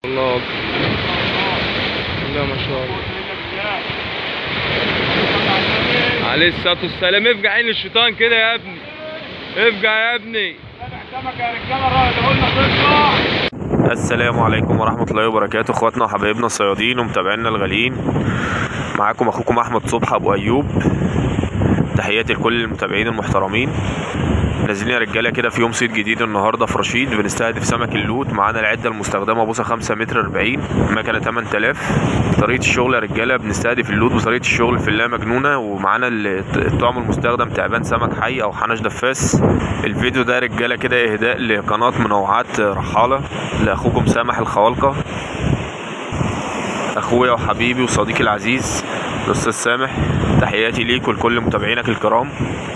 الله أكبر لا ما شاء الله عليه الصلاة والسلام افجع عين الشيطان كده يا ابني افجع يا ابني السلام عليكم ورحمة الله وبركاته اخواتنا وحبايبنا الصيادين ومتابعينا الغاليين معاكم اخوكم احمد صبحي ابو ايوب تحياتي لكل المتابعين المحترمين نازلين يا رجاله كده في يوم صيد جديد النهارده في رشيد بنستهدف سمك اللوت معانا العده المستخدمه بوصه 5 متر 40 مكنه 8000 طريقه الشغل يا رجاله بنستهدف اللوت بطريقه الشغل في اللا مجنونه ومعانا ال- الطعم المستخدم تعبان سمك حي او حنش دفاس الفيديو ده يا رجاله كده اهداء لقناه منوعات رحاله لاخوكم سامح الخوالقه اخويا وحبيبي وصديقي العزيز الاستاذ سامح تحياتي ليك ولكل متابعينك الكرام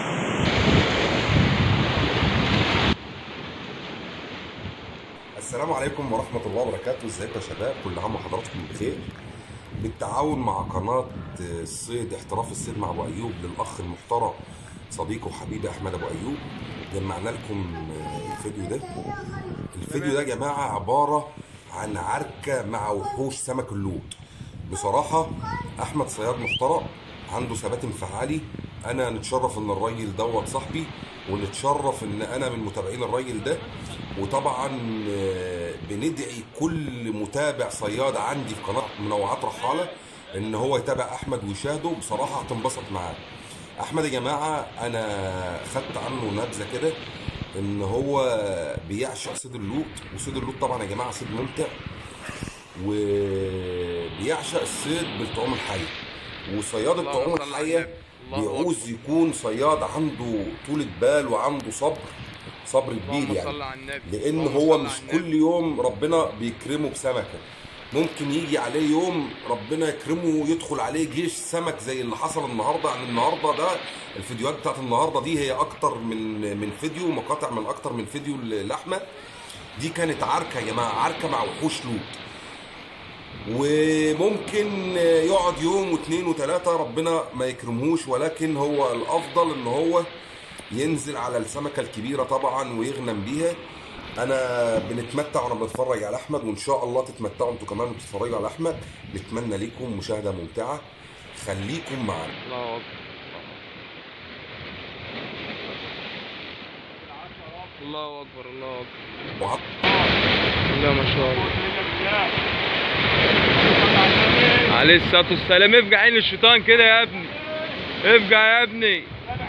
السلام عليكم ورحمة الله وبركاته ازيكم يا شباب كل عام وحضراتكم بخير بالتعاون مع قناة الصيد احتراف الصيد مع ابو ايوب للاخ المحترم صديقي وحبيبي احمد ابو ايوب جمعنا لكم الفيديو ده الفيديو ده يا جماعة عبارة عن عركة مع وحوش سمك اللوط بصراحة احمد صياد محترم عنده ثبات انفعالي انا نتشرف ان الراجل دوت صاحبي ونتشرف ان انا من متابعين الراجل ده وطبعا آه، بندعي كل متابع صياد عندي في قناه منوعات رحاله ان هو يتابع احمد ويشاهده بصراحه هتنبسط معاه احمد يا جماعه انا خدت عنه نبذه كده ان هو بيعشق صيد اللوط وصيد اللوط طبعا يا جماعه صيد ممتع وبيعشق الصيد بالطعوم الحيه وصياد الطعوم صل على الحيه النبي. الله بيعوز يكون صياد عنده طولة بال وعنده صبر صبر كبير اللهم يعني صل على النبي لان اللهم هو صل مش على النبي. كل يوم ربنا بيكرمه بسمكه ممكن يجي عليه يوم ربنا يكرمه ويدخل عليه جيش سمك زي اللي حصل النهارده يعني النهارده ده الفيديوهات بتاعت النهارده دي هي اكتر من من فيديو مقاطع من اكتر من فيديو لاحمد دي كانت عركه يا جماعه عركه مع وحوش لوط وممكن يقعد يوم واثنين وثلاثة ربنا ما يكرمهوش ولكن هو الأفضل إن هو ينزل على السمكة الكبيرة طبعا ويغنم بيها أنا بنتمتع وأنا بنتفرج على أحمد وإن شاء الله تتمتعوا أنتوا كمان وتتفرجوا على أحمد نتمنى ليكم مشاهدة ممتعة خليكم معانا الله أكبر الله أكبر الله أكبر وعط- لا ما شاء الله عليه الصلاة والسلام افجع عين الشيطان كده يا ابني افجع يا ابني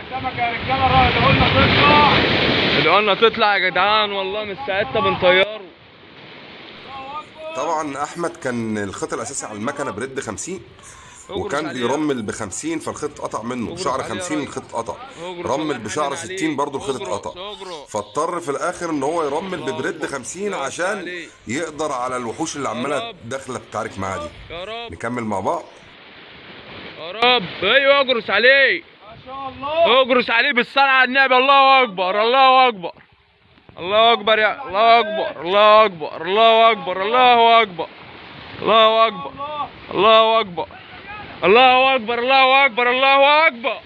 اللي قلنا تطلع يا جدعان والله من ساعتها بنطيره طبعا أحمد كان الخط الأساسي على المكنة بريد 50 اجرس وكان عليه. بيرمل ب 50 فالخط قطع منه اجرس بشعر عليه يا 50 راجل. الخط قطع اجرس رمل الله بشعر يحنن 60 عليك. برضه الخط اجرس، اتقطع اجرس. فاضطر في الاخر ان هو يرمل الله ببريد أكبر. 50 الله عشان عليك. يقدر على الوحوش اللي عماله رب. داخله تتعارك معاه دي يا رب نكمل مع بعض يا رب ايوه اجرس عليه ما شاء الله اجرس عليه بالصلاة على النبي الله اكبر الله اكبر الله اكبر يا الله اكبر الله اكبر الله اكبر الله اكبر الله اكبر الله اكبر الله اكبر الله اكبر الله اكبر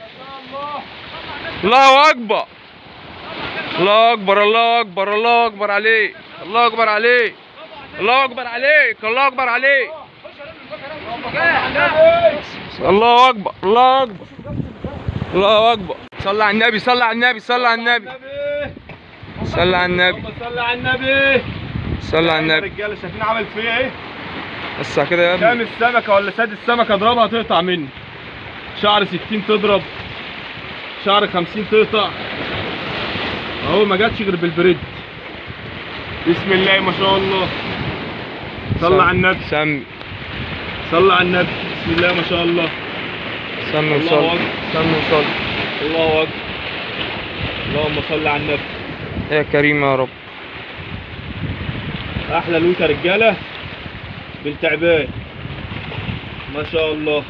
الله اكبر الله اكبر الله اكبر الله اكبر عليك الله اكبر عليك الله اكبر عليك الله اكبر عليك الله اكبر الله اكبر الله اكبر صلى على النبي صلى على النبي صلى على النبي صلى على النبي صلى على النبي صلى على النبي رجاله شايفين عمل فيا ايه بس كده يا كام ابني السمكه ولا ساد السمكه اضربها تقطع مني شعر 60 تضرب شعر 50 تقطع اهو ما جاتش غير بالبريد بسم الله ما شاء الله صلى على النبي سمي صلى على النبي بسم الله ما شاء الله سمي الله وصلي أكبر. سمي وصلي الله اكبر اللهم صل على النبي يا كريم يا رب احلى لوت يا رجاله بالتعبان ما شاء الله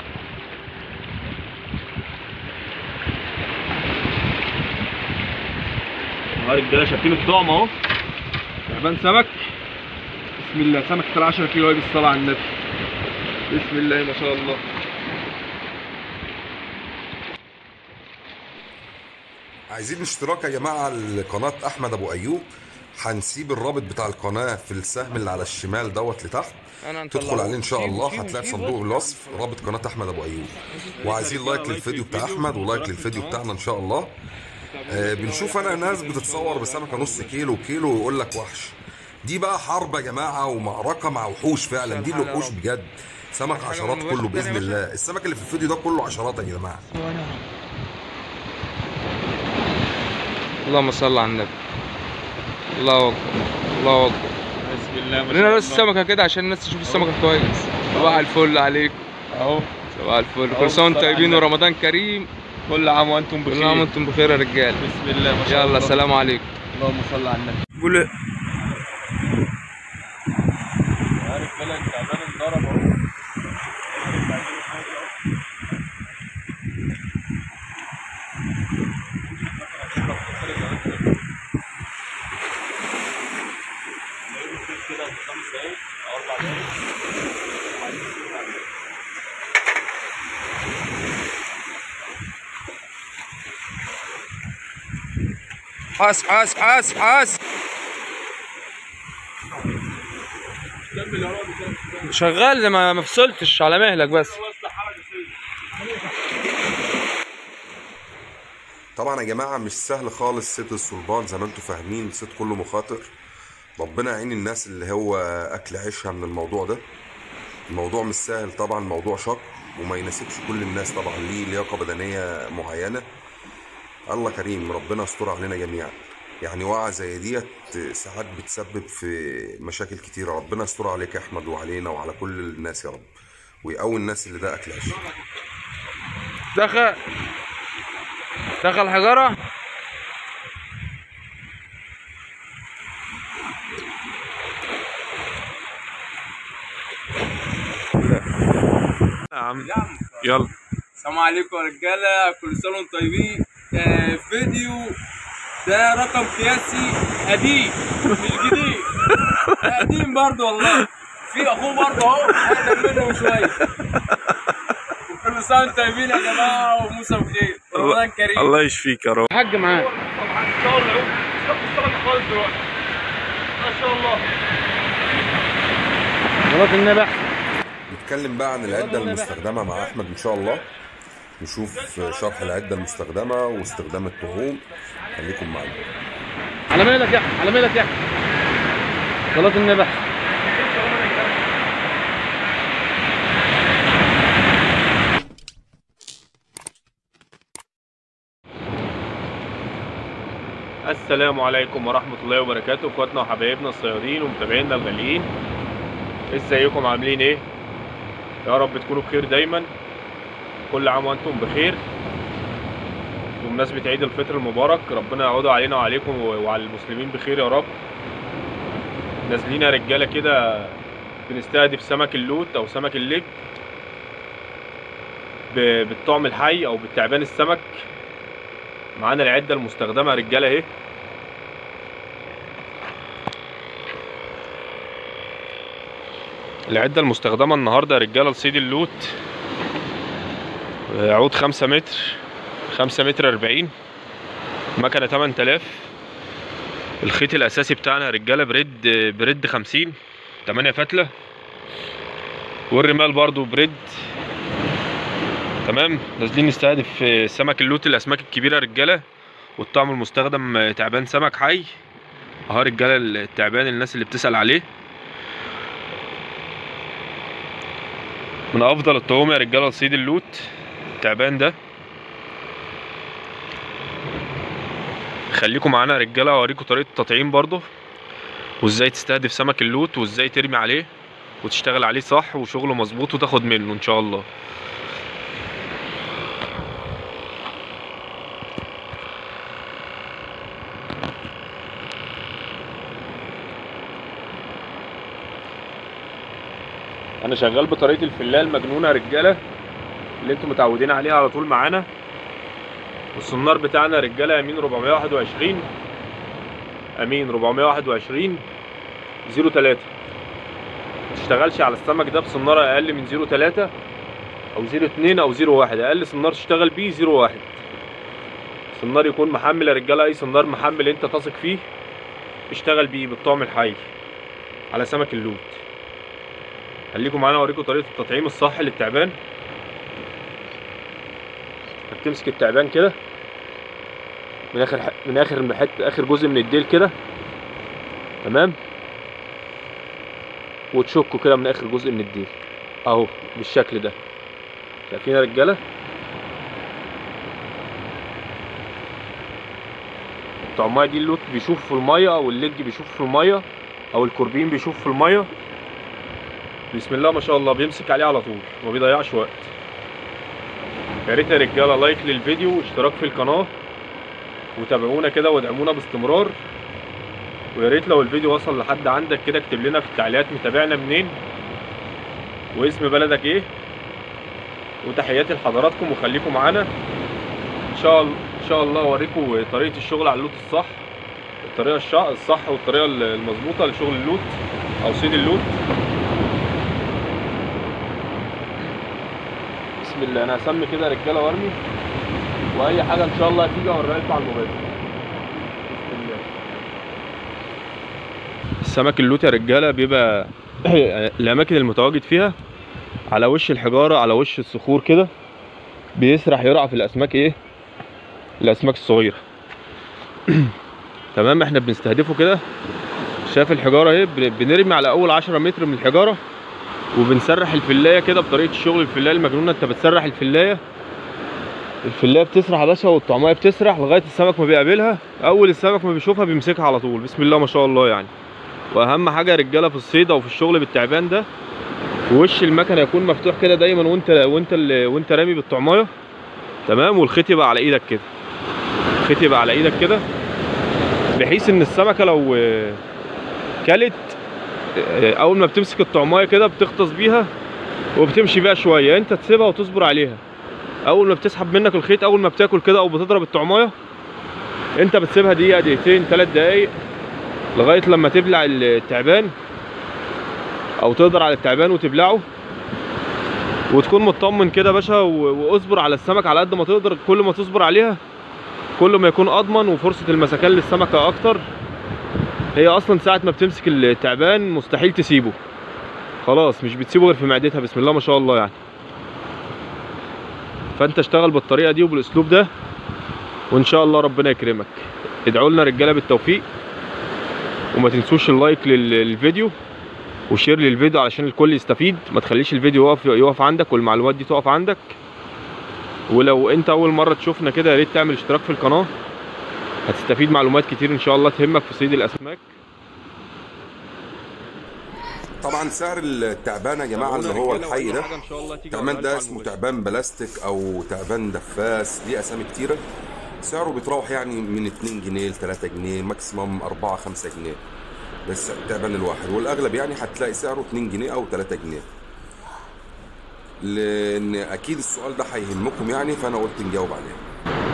اهو يا رجاله شايفين الطعم اهو تعبان سمك بسم الله سمك طلع 10 كيلو اهي بالصلاه على النبي بسم الله ما شاء الله عايزين اشتراك يا جماعه لقناه احمد ابو ايوب هنسيب الرابط بتاع القناه في السهم اللي على الشمال دوت لتحت انا تدخل عليه ان شاء الله هتلاقي في صندوق الوصف رابط قناه احمد ابو ايوب وعايزين لايك للفيديو بتاع احمد ولايك للفيديو بتاعنا ان شاء الله آه بنشوف انا ناس بتتصور بسمكه نص كيلو كيلو ويقول لك وحش دي بقى حرب يا جماعه ومعركه مع وحوش فعلا دي الوحوش بجد سمك عشرات كله باذن الله السمك اللي في الفيديو ده كله عشرات يا جماعه اللهم صل على النبي الله اكبر الله اكبر بسم الله ما لنا شاء بس الله. السمكه كده عشان الناس تشوف السمكه كويس صباح الفل عليك اهو صباح الفل أهو كل سنه وانتم صباح طيبين النبي. ورمضان كريم كل عام وانتم كل عام بخير وانتم بخير يا رجال بسم الله ما شاء الله يلا سلام عليكم اللهم صل على النبي قول عارف بالك تعبان انضرب اهو حاس حاس حاس حاس شغال زي ما ما فصلتش على مهلك بس طبعا يا جماعه مش سهل خالص صيد الصلبان زي ما انتم فاهمين الصيد كله مخاطر ربنا يعين الناس اللي هو اكل عيشها من الموضوع ده الموضوع مش سهل طبعا موضوع شق وما يناسبش كل الناس طبعا ليه لياقه بدنيه معينه الله كريم ربنا يستر علينا جميعا يعني وقعة زي ديت ساعات بتسبب في مشاكل كتيرة ربنا يستر عليك يا أحمد وعلينا وعلى كل الناس يا رب ويقوي الناس اللي ده أكل عيش دخل دخل حجرة نعم يلا السلام عليكم يا رجاله كل سنه وانتم طيبين آه فيديو ده رقم قياسي قديم مش جديد قديم برضه والله في اخوه برضه اهو اقدم منه شويه وكل سنه وانتم طيبين يا جماعه وموسى بخير رمضان كريم الله يشفيك يا رب الحاج معاك طبعا ان شاء الله اشتغل خالص دلوقتي ما شاء الله صلاه النبي احسن نتكلم بقى عن العدة المستخدمة مع أحمد إن شاء الله نشوف شرح العدة المستخدمة واستخدام الطعوم خليكم معانا على مالك يا احمد على مالك يا احمد صلاه النبي احسن السلام عليكم ورحمة الله وبركاته اخواتنا وحبايبنا الصيادين ومتابعينا الغاليين ازيكم عاملين ايه يا رب تكونوا بخير دايما كل عام وانتم بخير بمناسبة عيد الفطر المبارك ربنا يعوضه علينا وعليكم وعلى المسلمين بخير يا رب نازلين يا رجالة كده بنستهدف سمك اللوت او سمك الليج ب- بالطعم الحي او بالتعبان السمك معانا العده المستخدمه يا رجاله اهي العده المستخدمه النهارده يا رجاله لصيد اللوت آه، عود خمسة متر خمسة متر أربعين مكنة تمن تلاف الخيط الأساسي بتاعنا يا رجالة بريد بريد خمسين تمانية فتلة والرمال برضو بريد تمام نازلين نستهدف آه، سمك اللوت الاسماك الكبيره يا رجاله والطعم المستخدم آه، تعبان سمك حي اهو رجاله التعبان الناس اللي بتسال عليه من افضل الطعوم يا رجاله لصيد اللوت التعبان ده خليكم معانا يا رجاله اوريكم طريقه التطعيم برضه وازاي تستهدف سمك اللوت وازاي ترمي عليه وتشتغل عليه صح وشغله مظبوط وتاخد منه ان شاء الله انا شغال بطريقه الفلايه المجنونه يا رجاله اللي انتم متعودين عليها على طول معانا والسنار بتاعنا يا رجاله امين 421 امين 421 03 ما تشتغلش على السمك ده بسناره اقل من 03 او 02 او 01 اقل سنار تشتغل بيه 01 سنار يكون محمل يا رجاله اي سنار محمل انت تثق فيه اشتغل بيه بالطعم الحي على سمك اللوت خليكم معانا اوريكم طريقه التطعيم الصح للتعبان هتمسك التعبان كده من اخر ح- من اخر حته اخر جزء من الديل كده تمام وتشكه كده من اخر جزء من الديل اهو بالشكل ده شايفين يا رجاله الطعمية دي اللوت بيشوف في المية او اللج بيشوف في المية او الكوربين بيشوف في المية بسم الله ما شاء الله بيمسك عليه على طول ما بيضيعش وقت يا ريت يا رجاله لايك للفيديو واشتراك في القناه وتابعونا كده وادعمونا باستمرار ويا ريت لو الفيديو وصل لحد عندك كده اكتب لنا في التعليقات متابعنا منين واسم بلدك ايه وتحياتي لحضراتكم وخليكم معانا ان شاء الله ان شاء الله اوريكم طريقه الشغل على اللوت الصح الطريقه الشع- الصح والطريقه المظبوطه لشغل اللوت او صيد اللوت بسم الله انا هسمي كده يا رجاله وارمي واي حاجه ان شاء الله هتيجي اوريها لكم على الموبايل بسم الله السمك اللوت يا رجاله بيبقى الاماكن المتواجد فيها على وش الحجاره على وش الصخور كده بيسرح يرعى في الاسماك ايه الاسماك الصغيره تمام احنا بنستهدفه كده شايف الحجاره اهي بن- بنرمي على اول 10 متر من الحجاره وبنسرح الفلايه كده بطريقه الشغل الفلايه المجنونه انت بتسرح الفلايه الفلايه بتسرح يا باشا والطعميه بتسرح لغايه السمك ما بيقابلها اول السمك ما بيشوفها بيمسكها على طول بسم الله ما شاء الله يعني واهم حاجه يا رجاله في الصيد او في الشغل بالتعبان ده وش المكنه يكون مفتوح كده دايما وانت وانت ال- وانت رامي بالطعميه تمام والخيط يبقى على ايدك كده الخيط يبقى على ايدك كده بحيث ان السمكه لو آه، كلت آه، اول ما بتمسك الطعميه كده بتغطس بيها وبتمشي بيها شويه انت تسيبها وتصبر عليها اول ما بتسحب منك الخيط اول ما بتاكل كده او بتضرب الطعميه انت بتسيبها دقيقه دقيقتين ثلاث دقايق لغايه لما تبلع التعبان او تقدر على التعبان وتبلعه وتكون مطمن كده يا باشا و- واصبر على السمك على قد ما تقدر كل ما تصبر عليها كل ما يكون اضمن وفرصه المسكان للسمكه اكتر هي اصلا ساعه ما بتمسك التعبان مستحيل تسيبه خلاص مش بتسيبه غير في معدتها بسم الله ما شاء الله يعني فانت اشتغل بالطريقه دي وبالاسلوب ده وان شاء الله ربنا يكرمك ادعوا لنا رجاله بالتوفيق وما تنسوش اللايك لل- للفيديو وشير للفيديو علشان الكل يستفيد ما تخليش الفيديو يقف يقف عندك والمعلومات دي تقف عندك ولو انت اول مره تشوفنا كده يا ريت تعمل اشتراك في القناه هتستفيد معلومات كتير ان شاء الله تهمك في صيد الاسماك طبعا سعر التعبان يا جماعه اللي هو الحي ده ان شاء الله تيجي التعبان ده اسمه تعبان بلاستيك او تعبان دفاس ليه اسامي كتيره سعره بيتراوح يعني من 2 جنيه ل 3 جنيه ماكسيمم 4 5 جنيه بس التعبان الواحد والاغلب يعني هتلاقي سعره 2 جنيه او 3 جنيه لان اكيد السؤال ده هيهمكم يعني فانا قلت نجاوب عليه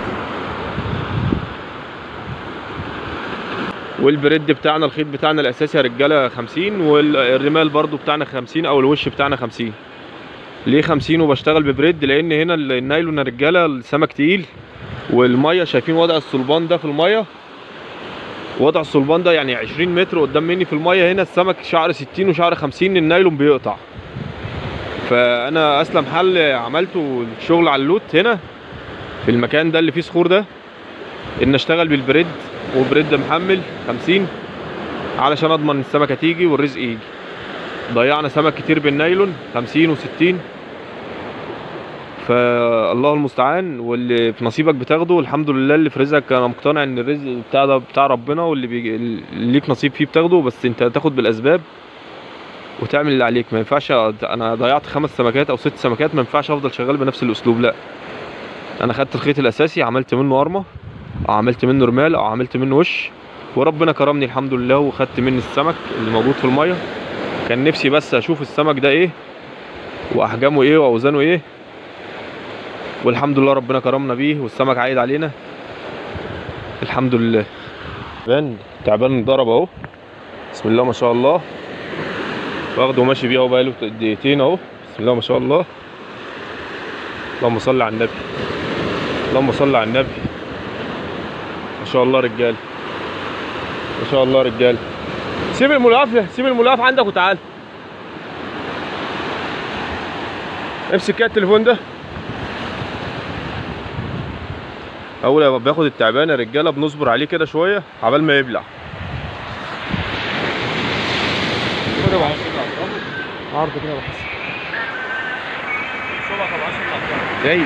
والبريد بتاعنا الخيط بتاعنا الاساسي يا رجاله 50 والرمال برضو بتاعنا 50 او الوش بتاعنا 50 ليه 50 وبشتغل ببريد لان هنا النايلون يا رجاله السمك تقيل والميه شايفين وضع الصلبان ده في الميه وضع الصلبان ده يعني 20 متر قدام مني في الميه هنا السمك شعر 60 وشعر 50 النايلون بيقطع فانا اسلم حل عملته الشغل على اللوت هنا في المكان ده اللي فيه صخور ده ان اشتغل بالبريد وبريد محمل 50 علشان اضمن السمكه تيجي والرزق يجي ضيعنا سمك كتير بالنايلون 50 و60 فالله المستعان واللي في نصيبك بتاخده الحمد لله اللي في رزقك انا مقتنع ان الرزق بتاع ده بتاع ربنا واللي بيجي اللي ليك نصيب فيه بتاخده بس انت تاخد بالاسباب وتعمل اللي عليك ما ينفعش انا ضيعت خمس سمكات او ست سمكات ما ينفعش افضل شغال بنفس الاسلوب لا انا خدت الخيط الاساسي عملت منه ارمه او عملت منه رمال او عملت منه وش وربنا كرمني الحمد لله وخدت منه السمك اللي موجود في الميه كان نفسي بس اشوف السمك ده ايه واحجامه ايه واوزانه ايه والحمد لله ربنا كرمنا بيه والسمك عايد علينا الحمد لله تعبان تعبان ضرب اهو بسم الله ما شاء الله واخده وماشي بيه اهو بقاله دقيقتين اهو بسم الله ما شاء الله اللهم صل على النبي اللهم صل على النبي ما شاء الله رجال ما شاء الله رجاله سيب الملقاف ده سيب الملقاف عندك وتعال امسك كده التليفون ده اول ما بياخد التعبان يا رجاله بنصبر عليه كده شويه عبال ما يبلع عرض كده بحس جاي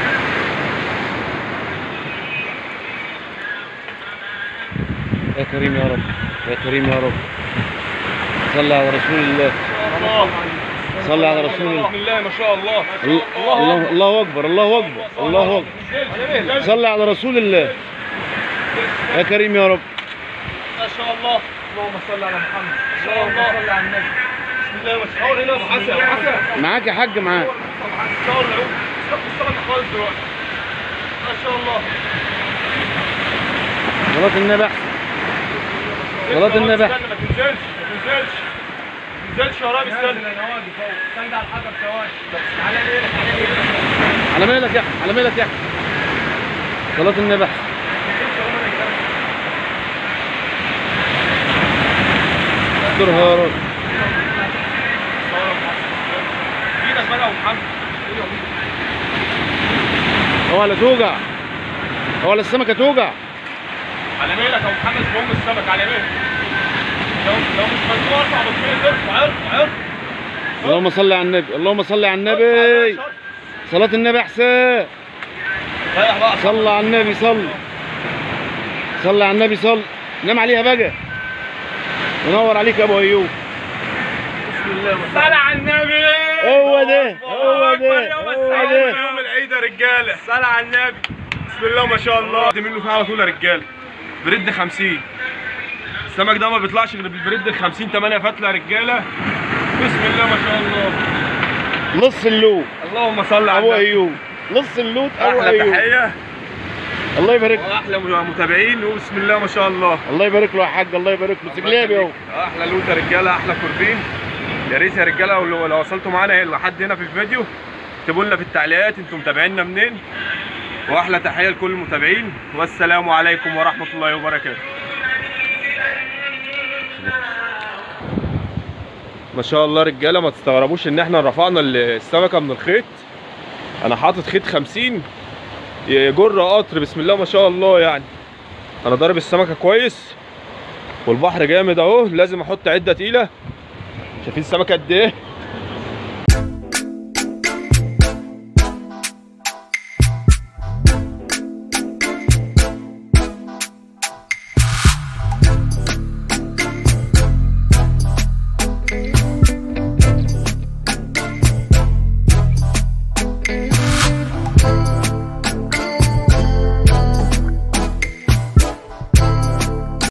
يا كريم يا رب يا كريم يا رب صلى على رسول الله صلى على رسول الله بسم الله ما شاء الله الله الله اكبر الله اكبر الله اكبر صلى على رسول الله يا كريم يا رب ما شاء الله اللهم صل على محمد ما شاء الله صل على النبي بسم الله ما شاء الله هنا ابو حسن ابو حسن معاك يا حاج معاك صور العود اشتغل خالص دلوقتي ما شاء الله صلاة النبي احسن صلاة النبي استنى ما تنزلش ما تنزلش ما تنزلش يا رامي استنى انا واقف اهو استنى على الحجر ثواني على ليلك على ليلك على مالك يا أحمد، على مالك يا أحمد. صلاة النبي احسن استرها يا رب ايدك بقى يا ابو محمد اوعى لا توجع اوعى لا السمكة توجع على ميلك يا ابو محمد المهم السمك على ميلك لو لو مش مجنون ارفع بطيء ارفع ارفع ارفع اللهم صل على النبي اللهم صل على النبي صلاة النبي احسن رايح بقى صلى على النبي صل صلى على النبي صل نام عليها بقى ونور عليك يا ابو ايوب صل على النبي هو ده هو ده هو ده يوم العيد يا رجاله صل على النبي بسم الله ما شاء الله دي منه فيها على طول يا رجاله بريد 50 السمك ده ما بيطلعش غير بالبريد ال 50 8 فتله يا رجاله بسم الله ما شاء الله نص اللوت اللهم صل على ابو النبي ايوب نص اللوت ابو احلى ايوب تحيه الله يبارك واحلى متابعين وبسم الله ما شاء الله الله يبارك له يا حاج الله يبارك له سجلابي اهو احلى لوت يا رجاله احلى كوربين يا ريت يا رجاله لو لو وصلتوا معانا لحد هنا في الفيديو اكتبوا لنا في التعليقات انتم متابعينا منين واحلى تحيه لكل المتابعين والسلام عليكم ورحمه الله وبركاته ما شاء الله رجاله ما تستغربوش ان احنا رفعنا السمكه من الخيط انا حاطط خيط 50 يجر قطر بسم الله ما شاء الله يعني انا ضارب السمكه كويس والبحر جامد اهو لازم احط عده تقيله شايفين السمكه قد ايه